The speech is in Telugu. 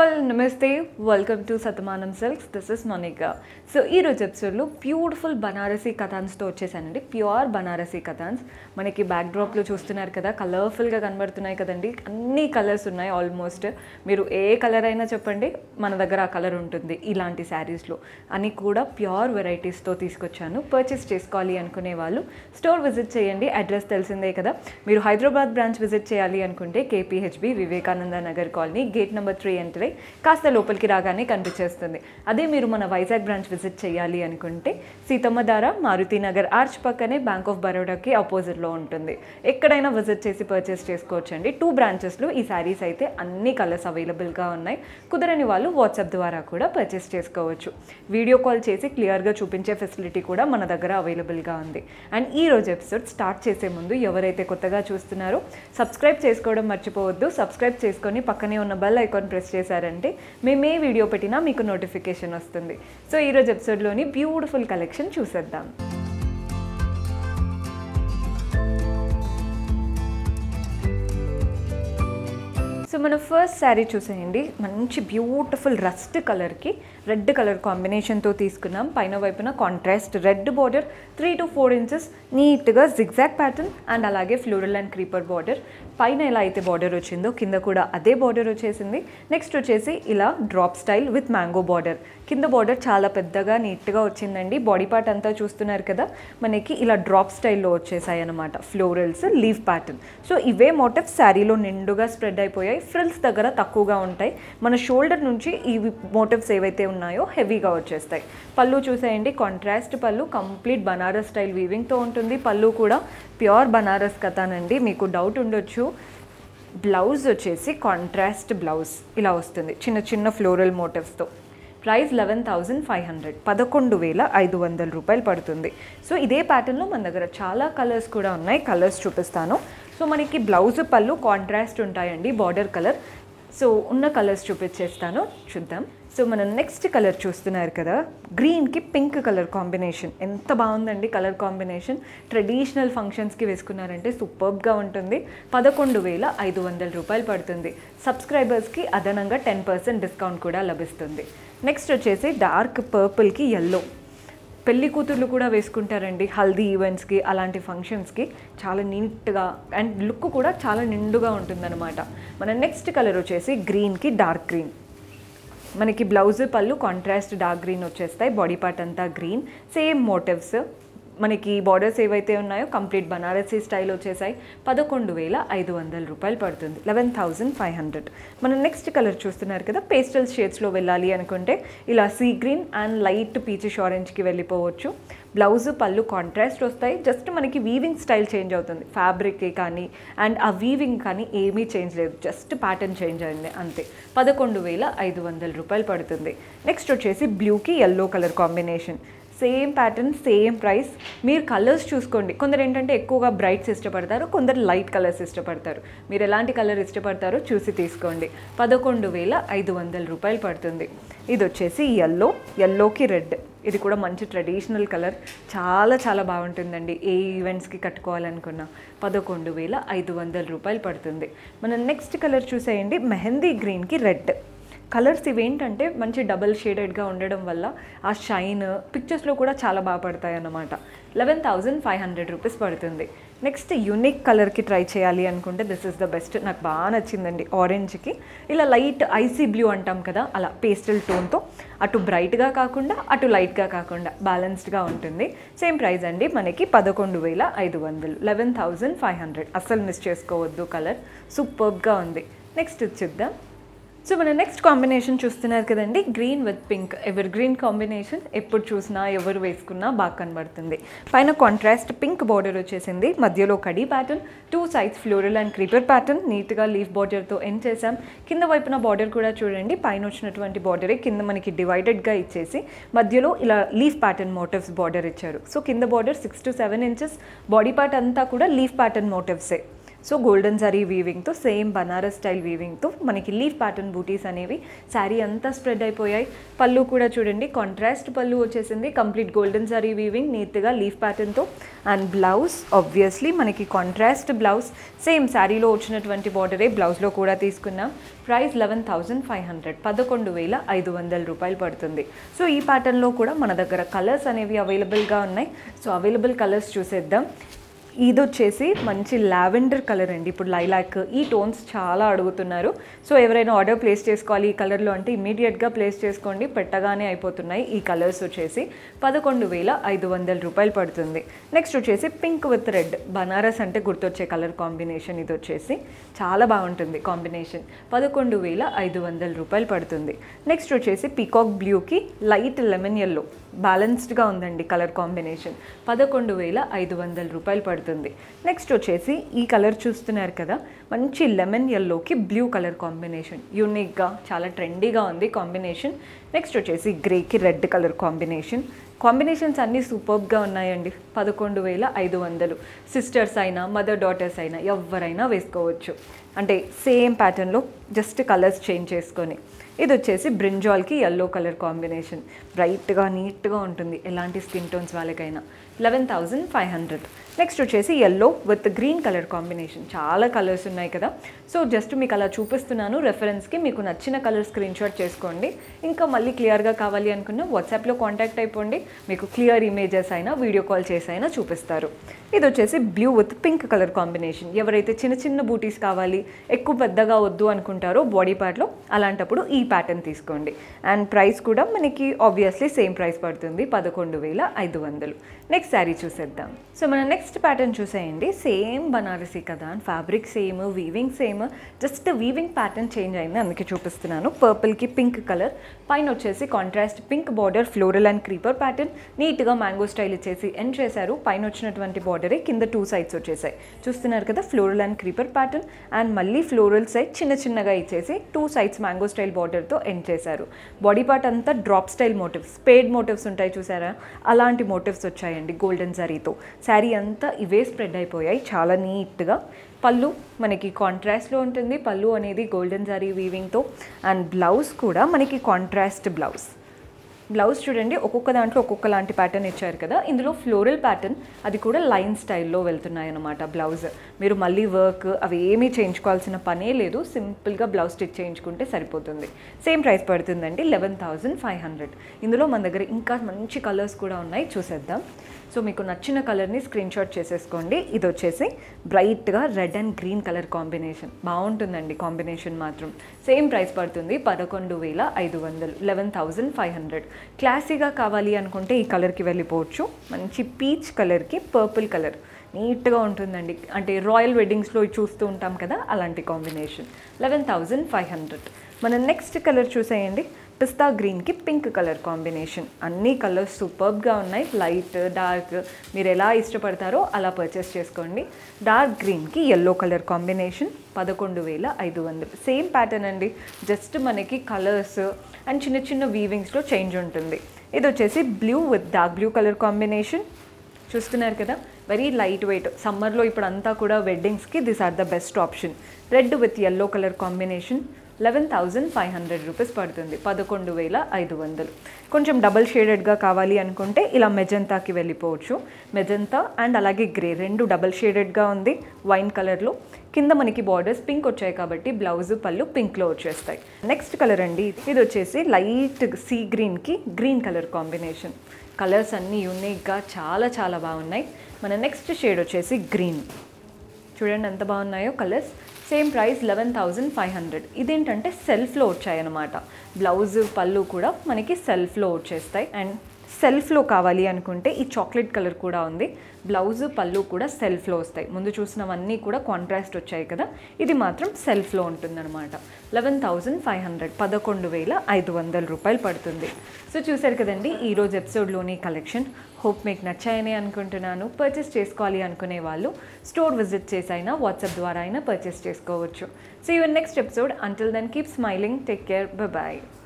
ఆల్ నమస్తే welcome to Satamanam silks this is Monica so ఈ రోజు ఎపిసోడ్లో బ్యూటిఫుల్ బనారసీ కథాన్స్తో వచ్చేసానండి ప్యూర్ బనారసీ కథాన్స్ మనకి బ్యాక్ డ్రాప్లో చూస్తున్నారు కదా కలర్ఫుల్గా కనబడుతున్నాయి కదండి అన్ని కలర్స్ ఉన్నాయి ఆల్మోస్ట్ మీరు ఏ కలర్ అయినా చెప్పండి మన దగ్గర ఆ కలర్ ఉంటుంది ఇలాంటి శారీస్లో అని కూడా ప్యూర్ వెరైటీస్తో తీసుకొచ్చాను పర్చేస్ చేసుకోవాలి అనుకునే వాళ్ళు స్టోర్ విజిట్ చేయండి అడ్రస్ తెలిసిందే కదా మీరు హైదరాబాద్ బ్రాంచ్ విజిట్ చేయాలి అనుకుంటే KPHB Vivekananda Nagar colony gate number three enter అయ్యి కాస్త లోపలికి రాగానే కనిపించేస్తుంది అదే మీరు మన వైజాగ్ బ్రాంచ్ విజిట్ చేయాలి అనుకుంటే సీతమ్మ దార మారుతి నగర్ ఆర్చ్ పక్కనే బ్యాంక్ ఆఫ్ బరోడాకి ఆపోజిట్లో ఉంటుంది ఎక్కడైనా విజిట్ చేసి పర్చేస్ చేసుకోవచ్చండి టూ బ్రాంచెస్లో ఈ శారీస్ అయితే అన్ని కలర్స్ అవైలబుల్గా ఉన్నాయి కుదరని వాళ్ళు వాట్సాప్ ద్వారా కూడా పర్చేస్ చేసుకోవచ్చు వీడియో కాల్ చేసి క్లియర్గా చూపించే ఫెసిలిటీ కూడా మన దగ్గర అవైలబుల్గా ఉంది అండ్ ఈ రోజు ఎపిసోడ్ స్టార్ట్ చేసే ముందు ఎవరైతే కొత్తగా చూస్తున్నారో సబ్స్క్రైబ్ చేసుకోవడం మర్చిపోవద్దు సబ్స్క్రైబ్ చేసుకొని పక్కనే ఉన్న బెల్ ఐకాన్ ప్రెస్ చేశారంటే మేము ఏ వీడియో పెట్టినా మీకు నోటిఫికేషన్ వస్తుంది సో ఈరోజు ఎపిసోడ్లోని బ్యూటిఫుల్ కలెక్షన్ చూసేద్దాం సో మన ఫస్ట్ శారీ చూసేయండి మంచి బ్యూటిఫుల్ రస్ట్ కలర్కి రెడ్ కలర్ కాంబినేషన్తో తీసుకున్నాం పైన వైపున contrast red border three to four inches నీట్గా జిగ్జాగ్ ప్యాటర్న్ అండ్ అలాగే ఫ్లోరల్ అండ్ క్రీపర్ బార్డర్ పైన ఎలా అయితే బార్డర్ వచ్చిందో కింద కూడా అదే బార్డర్ వచ్చేసింది నెక్స్ట్ వచ్చేసి ఇలా drop style with mango border కింద బార్డర్ చాలా పెద్దగా నీట్గా వచ్చిందండి బాడీ పార్ట్ అంతా చూస్తున్నారు కదా మనకి ఇలా డ్రాప్ స్టైల్లో వచ్చేసాయి అనమాట ఫ్లోరల్స్ లీవ్ ప్యాటర్న్ సో ఇవే మోటివ్స్ శారీలో నిండుగా స్ప్రెడ్ అయిపోయాయి ఫ్రిల్స్ దగ్గర తక్కువగా ఉంటాయి మన షోల్డర్ నుంచి ఈ మోటివ్స్ ఏవైతే ఉన్నాయో హెవీగా వచ్చేస్తాయి పళ్ళు చూసేయండి కాంట్రాస్ట్ పళ్ళు కంప్లీట్ బనారస్ స్టైల్ వీవింగ్తో ఉంటుంది పళ్ళు కూడా ప్యూర్ బనారస్ కథానండి మీకు డౌట్ ఉండొచ్చు బ్లౌజ్ వచ్చేసి కాంట్రాస్ట్ బ్లౌజ్ ఇలా వస్తుంది చిన్న చిన్న ఫ్లోరల్ మోటివ్స్తో price eleven thousand five hundred పదకొండు వేల ఐదు వందల రూపాయలు పడుతుంది సో ఇదే ప్యాటర్న్లో మన దగ్గర చాలా కలర్స్ కూడా ఉన్నాయి కలర్స్ చూపిస్తాను సో మనకి బ్లౌజ్ పళ్ళు కాంట్రాస్ట్ ఉంటాయండి బార్డర్ కలర్ సో ఉన్న కలర్స్ చూపించేస్తాను చూద్దాం సో మనం నెక్స్ట్ కలర్ చూస్తున్నారు కదా గ్రీన్కి పింక్ కలర్ కాంబినేషన్ ఎంత బాగుందండి కలర్ కాంబినేషన్ ట్రెడిషనల్ ఫంక్షన్స్కి వేసుకున్నారంటే సూపర్బ్గా ఉంటుంది పదకొండు వేల ఐదు వందల రూపాయలు పడుతుంది సబ్స్క్రైబర్స్కి అదనంగా టెన్ పర్సెంట్ డిస్కౌంట్ కూడా లభిస్తుంది నెక్స్ట్ వచ్చేసి డార్క్ పర్పుల్కి ఎల్లో పెళ్లి కూతుర్లు కూడా వేసుకుంటారండి హల్దీ ఈవెంట్స్కి అలాంటి ఫంక్షన్స్కి చాలా నీట్గా అండ్ లుక్ కూడా చాలా నిండుగా ఉంటుందన్నమాట మన నెక్స్ట్ కలర్ వచ్చేసి గ్రీన్కి డార్క్ గ్రీన్ మనకి బ్లౌజ్ పళ్ళు కాంట్రాస్ట్ డార్క్ గ్రీన్ వచ్చేస్తాయి బాడీ పార్ట్ అంతా గ్రీన్ సేమ్ మోటివ్స్ మనకి బార్డర్స్ ఏవైతే ఉన్నాయో కంప్లీట్ బనారసీ స్టైల్ వచ్చేసాయి పదకొండు వేల ఐదు వందల రూపాయలు పడుతుంది లెవెన్ థౌజండ్ ఫైవ్ హండ్రెడ్ మనం నెక్స్ట్ కలర్ చూస్తున్నారు కదా పేస్టల్ షేడ్స్లో వెళ్ళాలి అనుకుంటే ఇలా sea green and light peachish ఆరెంజ్కి వెళ్ళిపోవచ్చు బ్లౌజ్ పళ్ళు కాంట్రాస్ట్ వస్తాయి జస్ట్ మనకి వీవింగ్ స్టైల్ చేంజ్ అవుతుంది ఫ్యాబ్రిక్ కానీ అండ్ ఆ వీవింగ్ కానీ ఏమీ చేంజ్ లేదు జస్ట్ ప్యాటర్న్ చేంజ్ అయింది అంతే పదకొండు వేల ఐదు వందల రూపాయలు పడుతుంది నెక్స్ట్ వచ్చేసి బ్లూకి yellow colour combination same pattern same price మీరు కలర్స్ చూసుకోండి కొందరు ఏంటంటే ఎక్కువగా బ్రైట్స్ ఇష్టపడతారు కొందరు లైట్ కలర్స్ ఇష్టపడతారు మీరు ఎలాంటి కలర్ ఇష్టపడతారో చూసి తీసుకోండి పదకొండు వేల ఐదు వందల రూపాయలు పడుతుంది ఇది వచ్చేసి ఎల్లో ఎల్లోకి రెడ్ ఇది కూడా మంచి ట్రెడిషనల్ కలర్ చాలా చాలా బాగుంటుందండి ఏ ఈవెంట్స్కి కట్టుకోవాలనుకున్నా పదకొండు వేల ఐదు వందల రూపాయలు పడుతుంది మనం నెక్స్ట్ కలర్ చూసేయండి మెహందీ గ్రీన్కి రెడ్ కలర్స్ ఇవేంటంటే మంచి డబల్ షేడెడ్గా ఉండడం వల్ల ఆ షైన్ పిక్చర్స్లో కూడా చాలా బాగా పడతాయి అన్నమాట eleven thousand five hundred rupees పడుతుంది నెక్స్ట్ యూనిక్ కలర్కి ట్రై చేయాలి అనుకుంటే దిస్ ఇస్ ద బెస్ట్ నాకు బాగా నచ్చిందండి ఆరెంజ్కి ఇలా లైట్ ఐసీ బ్లూ అంటాం కదా అలా పేస్టల్ టోన్తో అటు బ్రైట్గా కాకుండా అటు లైట్గా కాకుండా బ్యాలెన్స్డ్గా ఉంటుంది సేమ్ ప్రైస్ అండి మనకి పదకొండు వేల ఐదు వందలు లెవెన్ థౌజండ్ ఫైవ్ హండ్రెడ్ అస్సలు మిస్ చేసుకోవద్దు కలర్ సూపర్గా ఉంది నెక్స్ట్ చూద్దాం సో మన నెక్స్ట్ కాంబినేషన్ చూస్తున్నారు కదండి green with pink evergreen combination ఎప్పుడు చూసినా ఎవరు వేసుకున్నా బాగా కనబడుతుంది పైన కాంట్రాస్ట్ పింక్ బార్డర్ వచ్చేసింది మధ్యలో కడీ pattern two sides floral and creeper pattern నీట్గా లీఫ్ బార్డర్తో ఎండ్ చేసాం కింద వైపున బార్డర్ కూడా చూడండి పైన వచ్చినటువంటి బార్డరే కింద మనకి డివైడెడ్గా ఇచ్చేసి మధ్యలో ఇలా లీఫ్ ప్యాటర్న్ మోటివ్స్ బార్డర్ ఇచ్చారు సో కింద border six to seven inches body part అంతా కూడా లీఫ్ ప్యాటర్న్ మోటివ్సే సో గోల్డెన్ జరీ వీవింగ్తో సేమ్ బనారస్ స్టైల్ వీవింగ్తో మనకి లీఫ్ ప్యాటర్న్ బూటీస్ అనేవి శారీ అంతా స్ప్రెడ్ అయిపోయాయి పళ్ళు కూడా చూడండి కాంట్రాస్ట్ పళ్ళు వచ్చేసింది కంప్లీట్ గోల్డెన్ జరీ వీవింగ్ నీట్గా లీఫ్ ప్యాటర్న్తో అండ్ బ్లౌజ్ ఆబ్వియస్లీ మనకి కాంట్రాస్ట్ బ్లౌజ్ సేమ్ శారీలో వచ్చినటువంటి బార్డరే బ్లౌజ్లో కూడా తీసుకున్నాం price eleven thousand five hundred పదకొండు వేల ఐదు వందల రూపాయలు పడుతుంది సో ఈ ప్యాటర్న్లో కూడా మన దగ్గర కలర్స్ అనేవి అవైలబుల్గా ఉన్నాయి సో అవైలబుల్ కలర్స్ చూసేద్దాం ఇది వచ్చేసి మంచి లావెండర్ కలర్ అండి ఇప్పుడు లైలాక్ ఈ టోన్స్ చాలా అడుగుతున్నారు సో ఎవరైనా ఆర్డర్ ప్లేస్ చేసుకోవాలి ఈ కలర్లో అంటే ఇమీడియట్గా ప్లేస్ చేసుకోండి పెట్టగానే అయిపోతున్నాయి ఈ కలర్స్ వచ్చేసి పదకొండు వేల ఐదు వందల రూపాయలు పడుతుంది నెక్స్ట్ వచ్చేసి పింక్ విత్ రెడ్ బనారస్ అంటే గుర్తొచ్చే కలర్ కాంబినేషన్ ఇది వచ్చేసి చాలా బాగుంటుంది కాంబినేషన్ పదకొండు వేల ఐదు వందల రూపాయలు పడుతుంది నెక్స్ట్ వచ్చేసి పీకాక్ బ్లూకి లైట్ లెమన్ ఎల్లో బ్యాలెన్స్డ్గా ఉందండి కలర్ కాంబినేషన్ పదకొండు వేల ఐదు వందల రూపాయలు పడుతుంది నెక్స్ట్ వచ్చేసి ఈ కలర్ చూస్తున్నారు కదా మంచి లెమన్ ఎల్లోకి బ్లూ కలర్ కాంబినేషన్ యూనిక్గా చాలా ట్రెండీగా ఉంది కాంబినేషన్ నెక్స్ట్ వచ్చేసి గ్రేకి రెడ్ కలర్ కాంబినేషన్ కాంబినేషన్స్ అన్నీ సూపర్గా ఉన్నాయండి పదకొండు వేల ఐదు వందలు సిస్టర్స్ అయినా మదర్ డాటర్స్ అయినా ఎవరైనా వేసుకోవచ్చు అంటే సేమ్ ప్యాటర్న్లో జస్ట్ కలర్స్ చేంజ్ చేసుకొని ఇది వచ్చేసి బ్రింజాల్కి ఎల్లో కలర్ కాంబినేషన్ బ్రైట్గా నీట్గా ఉంటుంది ఎలాంటి స్కిన్ టోన్స్ వాళ్ళకైనా eleven thousand five hundred next వచ్చేసి yellow with green colour combination చాలా కలర్స్ ఉన్నాయి కదా సో జస్ట్ మీకు అలా చూపిస్తున్నాను రెఫరెన్స్కి మీకు నచ్చిన కలర్ స్క్రీన్ షాట్ చేసుకోండి ఇంకా మళ్ళీ క్లియర్గా కావాలి అనుకున్న వాట్సాప్లో కాంటాక్ట్ అయిపోండి మీకు క్లియర్ ఇమేజెస్ అయినా వీడియో కాల్ చేసి అయినా చూపిస్తారు ఇది వచ్చేసి blue with pink colour combination ఎవరైతే చిన్న చిన్న బూటీస్ కావాలి ఎక్కువ పెద్దగా వద్దు అనుకుంటారో బాడీ పార్ట్లో అలాంటప్పుడు ఈ ప్యాటర్న్ తీసుకోండి అండ్ ప్రైస్ కూడా మనకి ఆబ్వియస్లీ సేమ్ ప్రైస్ పడుతుంది పదకొండు వేల ఐదు వందలు నెక్స్ట్ శారీ చూసేద్దాం సో మన నెక్స్ట్ ప్యాటర్న్ చూసేయండి సేమ్ బనారసీ కదా and fabric same weaving same just weaving pattern change అయింది అందుకే చూపిస్తున్నాను పర్పుల్కి పింక్ కలర్ పైన వచ్చేసి contrast pink border floral and creeper pattern నీట్గా మ్యాంగో స్టైల్ ఇచ్చేసి ఎండ్ చేశారు పైన వచ్చినటువంటి బార్డరే కింద టూ సైడ్స్ వచ్చేసాయి చూస్తున్నారు కదా floral and creeper pattern and మళ్ళీ ఫ్లోరల్ సైడ్ చిన్న చిన్నగా ఇచ్చేసి టూ సైడ్స్ మ్యాంగో స్టైల్ బార్డర్తో ఎండ్ చేశారు బాడీ పార్ట్ అంతా drop style motives spade motives ఉంటాయి చూసారా అలాంటి మోటివ్స్ వచ్చాయండి గోల్డెన్ జరీతో శారీ అంతా ఇవే స్ప్రెడ్ అయిపోయాయి చాలా నీట్గా పళ్ళు మనకి కాంట్రాస్ట్లో ఉంటుంది పళ్ళు అనేది గోల్డెన్ జరీ వీవింగ్తో అండ్ బ్లౌజ్ కూడా మనకి కాంట్రాస్ట్ బ్లౌజ్ బ్లౌజ్ చూడండి ఒక్కొక్క దాంట్లో ఒక్కొక్క లాంటి ప్యాటర్న్ ఇచ్చారు కదా ఇందులో ఫ్లోరల్ ప్యాటర్న్ అది కూడా లైన్ స్టైల్లో వెళ్తున్నాయి అనమాట బ్లౌజ్ మీరు మళ్ళీ వర్క్ అవి ఏమీ చేయించుకోవాల్సిన పనే లేదు సింపుల్గా బ్లౌజ్ స్టిచ్ చేయించుకుంటే సరిపోతుంది సేమ్ ప్రైస్ పడుతుందండి లెవెన్ థౌజండ్ ఫైవ్ హండ్రెడ్ ఇందులో మన దగ్గర ఇంకా మంచి కలర్స్ కూడా ఉన్నాయి చూసేద్దాం సో మీకు నచ్చిన కలర్ని స్క్రీన్ షాట్ చేసేసుకోండి ఇది వచ్చేసి బ్రైట్గా red and green colour combination బాగుంటుందండి కాంబినేషన్ మాత్రం సేమ్ ప్రైస్ పడుతుంది పదకొండు వేల ఐదు వందలు లెవెన్ థౌజండ్ ఫైవ్ హండ్రెడ్ క్లాసీగా కావాలి అనుకుంటే ఈ కలర్కి వెళ్ళిపోవచ్చు మంచి పీచ్ కలర్కి పర్పుల్ కలర్ నీట్గా ఉంటుందండి అంటే రాయల్ వెడ్డింగ్స్లో చూస్తూ ఉంటాం కదా అలాంటి combination eleven thousand five hundred మన నెక్స్ట్ కలర్ చూసేయండి పిస్తా గ్రీన్కి పింక్ కలర్ కాంబినేషన్ అన్ని కలర్స్ సూపర్బ్గా ఉన్నాయి లైట్ డార్క్ మీరు ఎలా ఇష్టపడతారో అలా పర్చేస్ చేసుకోండి డార్క్ గ్రీన్కి ఎల్లో కలర్ కాంబినేషన్ పదకొండు వేల ఐదు వందలు సేమ్ ప్యాటర్న్ అండి జస్ట్ మనకి కలర్స్ అండ్ చిన్న చిన్న వీవింగ్స్లో చేంజ్ ఉంటుంది ఇది వచ్చేసి blue with dark blue colour combination చూస్తున్నారు కదా వెరీ లైట్ వెయిట్ సమ్మర్లో ఇప్పుడు అంతా కూడా వెడ్డింగ్స్కి this are the best option red with yellow colour combination eleven thousand five hundred rupees పడుతుంది పదకొండు వేల ఐదు వందలు కొంచెం డబల్ షేడెడ్గా కావాలి అనుకుంటే ఇలా మెజంతాకి వెళ్ళిపోవచ్చు మెజంతా అండ్ అలాగే గ్రే రెండు డబల్ షేడెడ్గా ఉంది వైన్ కలర్లో కింద మనకి బార్డర్స్ పింక్ వచ్చాయి కాబట్టి బ్లౌజ్ పళ్ళు పింక్లో వచ్చేస్తాయి నెక్స్ట్ కలర్ అండి ఇది వచ్చేసి లైట్ సీ గ్రీన్కి గ్రీన్ కలర్ కాంబినేషన్ కలర్స్ అన్నీ యూనిక్గా చాలా చాలా బాగున్నాయి మన నెక్స్ట్ షేడ్ వచ్చేసి గ్రీన్ చూడండి ఎంత బాగున్నాయో colours same price eleven thousand five hundred ఇదేంటంటే సెల్ఫ్లో వచ్చాయన్నమాట బ్లౌజ్ పళ్ళు కూడా మనకి సెల్ఫ్లో వచ్చేస్తాయి అండ్ సెల్ఫ్లో కావాలి అనుకుంటే ఈ చాక్లెట్ కలర్ కూడా ఉంది బ్లౌజ్ పళ్ళు కూడా సెల్ఫ్లో వస్తాయి ముందు చూసినవన్నీ కూడా కాంట్రాస్ట్ వచ్చాయి కదా ఇది మాత్రం సెల్ఫ్లో ఉంటుందన్నమాట లెవెన్ థౌజండ్ ఫైవ్ హండ్రెడ్ పదకొండు వేల ఐదు వందల రూపాయలు పడుతుంది సో చూసారు కదండి ఈరోజు ఎపిసోడ్లోని కలెక్షన్ హోప్ మీకు నచ్చాయని అనుకుంటున్నాను పర్చేస్ చేసుకోవాలి అనుకునే వాళ్ళు స్టోర్ విజిట్ చేసైనా వాట్సాప్ ద్వారా అయినా పర్చేస్ చేసుకోవచ్చు so your next episode until then keep smiling take care bye